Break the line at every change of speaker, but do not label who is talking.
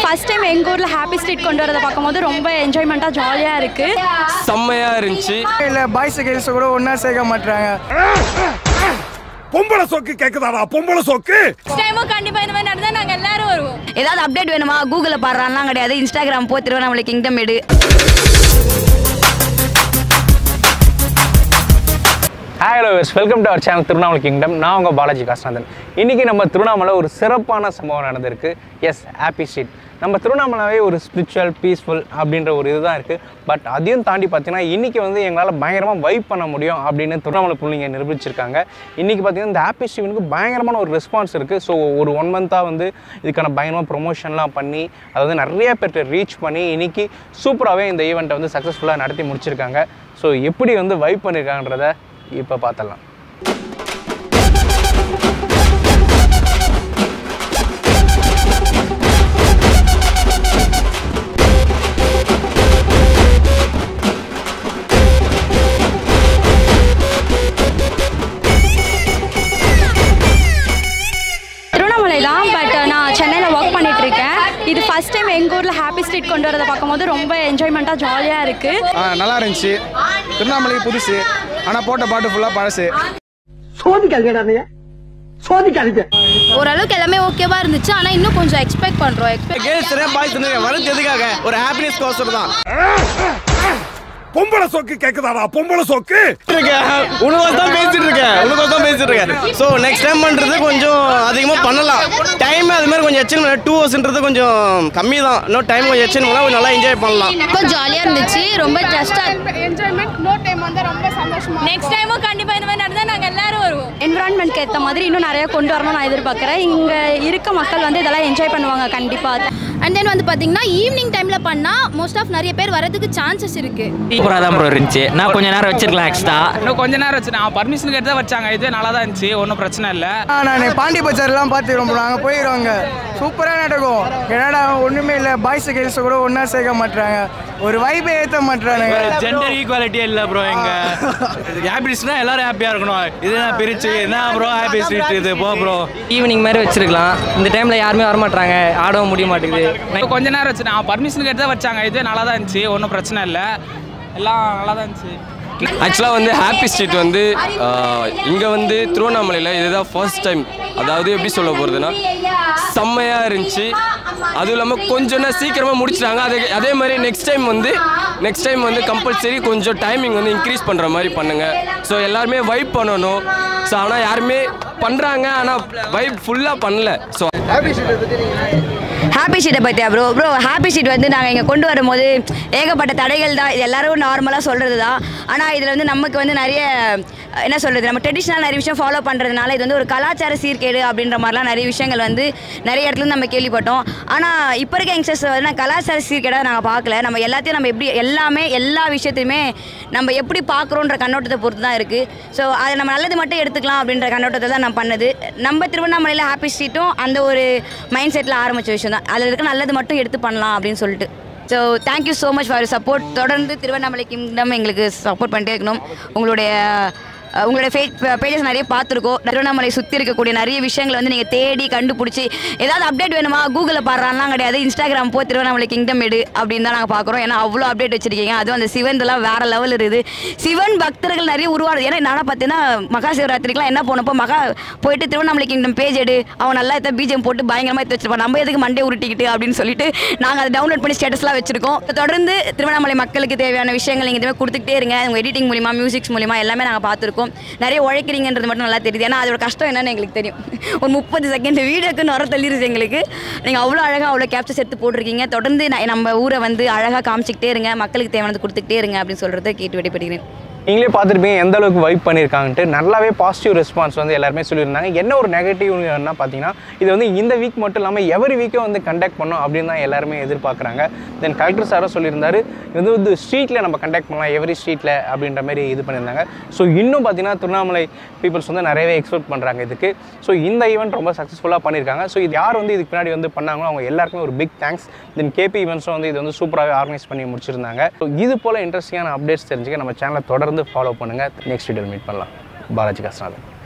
first time எங்கள் ஊரில் happy street கொண்டு வரதை பார்க்கும்போது ரொம்ப என்ஜாய்மெண்ட்டாக ஜாலியாக இருக்குது
செம்மையா இருந்துச்சு
இல்லை பாய்ஸ் கேர்ள்ஸ் கூட ஒன்றா சேர்க்க மாட்டாங்க
பொம்பளை சோக்கு கேக்குதாடா பொம்பளை சோக்கு
டைமும் கண்டிப்பாக இந்த மாதிரி நடந்தால் நாங்கள் எல்லாரும் வருவோம்
ஏதாவது அப்டேட் வேணுமா கூகுளில் பாடுறான்லாம் கிடையாது இன்ஸ்டாகிராம் போ திருவண்ணாமலை கிங்டம் எடு
hi lovers welcome to our channel Thiruvannamalai kingdom நான் உங்கள் பாலாஜி காசநாதன் இன்றைக்கி நம்ம திருவண்ணாமலை ஒரு சிறப்பான சம்பவம் நடந்திருக்கு எஸ் ஹாப்பி ஸ்ட்ரீட் நம்ம திருவண்ணாமலாவே ஒரு ஸ்பிரிச்சுவல் பீஸ்ஃபுல் அப்படின்ற ஒரு இதுதான் இருக்குது பட் அதையும் தாண்டி பார்த்தீங்கன்னா இன்றைக்கி வந்து எங்களால் பயங்கரமாக வைப் பண்ண முடியும் அப்படின்னு திருவண்ணாமலை பிள்ளைங்க நிரூபிச்சிருக்காங்க இன்றைக்கி பார்த்தீங்கன்னா இந்த ஹாப்பி ஸ்ட்ரீட்டுக்கு பயங்கரமான ஒரு ரெஸ்பான்ஸ் இருக்குது ஸோ ஒரு ஒன் மந்த்தாக வந்து இதுக்கான பயங்கரமாக ப்ரொமோஷன்லாம் பண்ணி அதாவது நிறைய பேர்கிட்ட ரீச் பண்ணி இன்றைக்கி சூப்பராகவே இந்த ஈவெண்ட்டை வந்து சக்ஸஸ்ஃபுல்லாக நடத்தி முடிச்சிருக்காங்க ஸோ எப்படி வந்து வைப் பண்ணியிருக்காங்கன்றத இப்போ பார்த்தலாம்
திருவண்ணாமலை தான் பட் நான் சென்னையில் ஒர்க் பண்ணிட்டு இருக்கேன் இது ஃபர்ஸ்ட் டைம் எங்கள் ஊரில் ஹாப்பி ஸ்ட்ரீட் கொண்டு வரதை பார்க்கும்போது ரொம்ப என்ஜாய்மெண்ட்டாக ஜாலியாக இருக்குது
ஆ நல்லா இருந்துச்சு திருவண்ணாமலை புதுசு ஆனால் போட்ட பாட்டு ஃபுல்லாக பழசு
சோதிக்காதீங்க சோதிக்காதீங்க
ஓரளவுக்கு எல்லாமே ஓகேவா இருந்துச்சு ஆனா இன்னும் கொஞ்சம் எக்ஸ்பெக்ட் பண்றோம் எக்ஸ்பெக்ட்
கேர்ள்ஸ் பாய்ஸ் வரது எதுக்காக ஒரு ஹாப்பினஸ் கோசர் தான்
பொம்பளை சோக்கு கேக்குதாடா பொம்பளை சோக்கு
இருக்கேன் உனக்கு தான் பேசிட்டு இருக்கேன் உனக்கு தான் பேசிட்டு இருக்கேன் ஸோ நெக்ஸ்ட் டைம் பண்றது கொஞ்சம் அதிகமாக பண்ணலாம் டைம் அது மாதிரி கொஞ்சம் எச்சன் டூ ஹவர்ஸ்ன்றது கொஞ்சம் கம்மி தான் இன்னும் டைம் கொஞ்சம் எச்சன் பண்ணால் கொஞ்சம் நல்லா என்ஜாய் பண்ணலாம்
ரொம்ப ஜாலியா இருந்துச்சு ரொம்ப ஜஸ்டா
நெக்ஸ்ட் டைமும் கண்டிப்பாக இந்த மாதிரி நடந்தால் நாங்கள் எல்லாரும் வருவோம் என்விரான்மெண்ட்க்கு ஏற்ற மாதிரி இன்னும் நிறைய கொண்டு வரணும்னு நான் எதிர்பார்க்குறேன் இங்கே இருக்க மக்கள் வந்து இதெல்லாம் என்ஜாய் பண்ணுவாங்க கண்டிப்பாக
அண்ட் தென் வந்து பாத்தீங்கன்னா ஈவினிங் டைம்ல பண்ணா மோஸ்ட் ஆஃப் நிறைய பேர் வரதுக்கு சான்சஸ் இருக்கு
சூப்பராக தான் ப்ரோ இருந்துச்சு நான் கொஞ்ச நேரம் வச்சிருக்கலாம் எக்ஸ்ட்ரா
இன்னும் கொஞ்ச நேரம் வச்சு நான் பர்மிஷன் கேட்டு தான் வச்சாங்க இது நல்லா தான் இருந்துச்சு ஒன்றும் பிரச்சனை இல்லை
நான் பாண்டி பஜார்லாம் பார்த்துக்கிறோம் ப்ரோ அங்கே போயிடுவாங்க சூப்பராக நடக்கும் என்னடா ஒன்றுமே இல்லை பாய்ஸ் கேர்ள்ஸ் கூட ஒன்றா சேர்க்க மாட்டாங்க ஒரு வைப்பை ஏற்ற மாட்டானுங்க
ஜெண்டர் ஈக்குவாலிட்டியே இல்லை ப்ரோ எங்க ஹாப்பிஸ்னா எல்லாரும் ஹாப்பியாக இருக்கணும் இது நான் பிரிச்சு என்ன ப்ரோ ஹாப்பி ஸ்ட்ரீட் இது போ ப்ரோ ஈவினிங் மாதிரி வச்சிருக்கலாம் இந்த டைமில் யாருமே வர மாட்டாங்க ஆடவும் முடிய மாட்டேங்குது
இன்னும் கொஞ்ச நேரம் வச்சு நான் பர்மிஷன் கேட்டு தான் வச்சாங்க இது நல்லா தான் இருந்துச்சு ஒன்றும் பிரச்சனை இல்லை எல்லாம் நல்லா தான் இருந்துச்சு
ஆக்சுவலாக வந்து ஹாப்பி ஸ்ட்ரீட் வந்து இங்கே வந்து திருவண்ணாமலையில் இதுதான் ஃபர்ஸ்ட் டைம் அதாவது எப்படி சொல்ல போகிறதுனா செம்மையாக இருந்துச்சு அதுவும் இல்லாமல் கொஞ்சம் சீக்கிரமாக முடிச்சிட்டாங்க அதே அதே மாதிரி நெக்ஸ்ட் டைம் வந்து நெக்ஸ்ட் டைம் வந்து கம்பல்சரி கொஞ்சம் டைமிங் வந்து இன்க்ரீஸ் பண்ணுற மாதிரி பண்ணுங்கள் ஸோ எல்லாருமே வைப் பண்ணணும் ஸோ ஆனால் யாருமே பண்ணுறாங்க ஆனால் வைப் ஃபுல்லாக பண்ணல ஸோ
ஹாப்பி ஷீட்டை பற்றியா ப்ரோ ப்ரோ ஹாப்பி ஷீட் வந்து நாங்கள் இங்கே கொண்டு வரும்போது ஏகப்பட்ட தடைகள் தான் இது எல்லாரும் நார்மலாக சொல்கிறது தான் ஆனால் இதில் வந்து நமக்கு வந்து நிறைய அஹ், என்ன சொல்கிறது நம்ம ட்ரெடிஷ்னல் நிறைய விஷயம் ஃபாலோ பண்ணுறதுனால இது வந்து ஒரு கலாச்சார சீர்கேடு அப்படின்ற மாதிரிலாம் நிறைய விஷயங்கள் வந்து நிறைய இடத்துல இருந்து நம்ம கேள்விப்பட்டோம் ஆனால் இப்போ இருக்க யங்ஸ்டர்ஸ் வந்து நான் கலாச்சார சீர்கேடாக நாங்கள் பார்க்கல நம்ம எல்லாத்தையும் நம்ம எப்படி எல்லாமே எல்லா விஷயத்தையுமே நம்ம எப்படி பார்க்குறோன்ற கண்ணோட்டத்தை பொறுத்து தான் இருக்குது ஸோ அதை நம்ம நல்லது மட்டும் எடுத்துக்கலாம் அப்படின்ற கண்ணோட்டத்தை தான் நான் பண்ணது நம்ம திருவண்ணாமலையில் ஹாப்பி ஸ்ட்ரீட்டும் அந்த ஒரு மைண்ட் செட்டில் ஆரம்பித்த விஷயம் தான் அதில் இருக்க நல்லது மட்டும் எடுத்து பண்ணலாம் அப்படின்னு சொல்லிட்டு so thank you so much for support தொடர்ந்து திருவண்ணாமலை கிங்டம் எங்களுக்கு சப்போர்ட் பண்ணிட்டே இருக்கணும் உங்களுடைய அஹ், உங்களுடைய ஃபே பேஜஸ் நிறைய பார்த்துருக்கோம் திருவண்ணாமலை சுற்றி இருக்கக்கூடிய நிறைய விஷயங்களை வந்து நீங்கள் தேடி கண்டுபிடிச்சி ஏதாவது அப்டேட் வேணுமா கூகுளில் பாடுறான்லாம் கிடையாது இன்ஸ்டாகிராம் போ திருவண்ணாமலை கிங்டம் எடு அப்படின்னு தான் நாங்கள் பார்க்குறோம் ஏன்னா அவ்வளோ அப்டேட் வச்சிருக்கீங்க அதுவும் அந்த சிவன்லாம் வேற லெவல் இருக்குது சிவன் பக்தர்கள் நிறைய உருவாடுது ஏன்னா நான் பார்த்தீங்கன்னா மகா சிவராத்திரிக்கெலாம் என்ன போனப்போ மகா போயிட்டு திருவண்ணாமலை கிங்டம் பேஜ் எடு அவன் நல்லா எத்த பிஜிஎம் போட்டு பயங்கரமாக எடுத்து வச்சிருப்பான் நம்ம எதுக்கு மண்டே உருட்டிக்கிட்டு அப்படின்னு சொல்லிட்டு நாங்கள் அதை டவுன்லோட் பண்ணி ஸ்டேட்டஸ்லாம் வச்சிருக்கோம் தொடர்ந்து திருவண்ணாமலை மக்களுக்கு தேவையான விஷயங்கள் நீங்கள் இதுமாதிரி கொடுத்துக்கிட்டே இருங்க உங்கள் எடிட்டிங் மூலிமா மியூசிக்ஸ் மூலிமா எல்லாமே நாங்கள் பார்த்துருக்கோம் நிறைய உழைக்கிறீங்கன்றது மட்டும் நல்லா தெரியுது ஏன்னா அதோட கஷ்டம் என்னன்னு எங்களுக்கு தெரியும் ஒரு முப்பது செகண்ட் வீடியோக்குன்னு வர தள்ளிடுது எங்களுக்கு நீங்கள் அவ்வளோ அழகாக அவ்வளோ கேப்சர்ஸ் எடுத்து போட்டிருக்கீங்க தொடர்ந்து நான் நம்ம ஊரை வந்து அழகாக காமிச்சிக்கிட்டே இருங்க மக்களுக்கு தேவையானது கொடுத்துக்கிட்டே இருங்க அப்படின்னு சொல்கிறத கேட்டு விடைபெறுகிறேன்
நீங்களே பார்த்துருப்பீங்க எந்த அளவுக்கு வைப் பண்ணியிருக்காங்கன்ட்டு நல்லாவே பாசிட்டிவ் ரெஸ்பான்ஸ் வந்து எல்லாருமே சொல்லியிருந்தாங்க என்ன ஒரு நெகட்டிவ்னா பார்த்தீங்கன்னா இது வந்து இந்த வீக் மட்டும் இல்லாமல் எவரி வீக்கும் வந்து கண்டக்ட் பண்ணோம் அப்படின்னு தான் எல்லாருமே எதிர்பார்க்குறாங்க தென் கலெக்டர் சாரும் சொல்லியிருந்தாரு இது வந்து வந்து ஸ்ட்ரீட்டில் நம்ம கண்டக்ட் பண்ணலாம் எவரி ஸ்ட்ரீட்டில் அப்படின்ற மாதிரி இது பண்ணியிருந்தாங்க ஸோ இன்னும் பார்த்தீங்கன்னா திருவண்ணாமலை பீப்புள்ஸ் வந்து நிறையவே எக்ஸ்பெக்ட் பண்ணுறாங்க இதுக்கு ஸோ இந்த ஈவெண்ட் ரொம்ப சக்ஸஸ்ஃபுல்லாக பண்ணியிருக்காங்க ஸோ இது யார் வந்து இதுக்கு பின்னாடி வந்து பண்ணாங்களோ அவங்க எல்லாருக்குமே ஒரு பிக் தேங்க்ஸ் தென் கேபி ஈவெண்ட்ஸும் வந்து இது வந்து சூப்பராகவே ஆர்கனைஸ் பண்ணி முடிச்சிருந்தாங்க ஸோ இது போல் இன்ட்ரெஸ்டிங்கான அப்டேட்ஸ் தெரிஞ்சுக்க நம்ம சேனலை தொடர்ந்து ஃபாலோ பண்ணுங்கள் நெக்ஸ்ட் வீடியோவில் மீட் பண்ணலாம் பாலாஜி காசநாதன்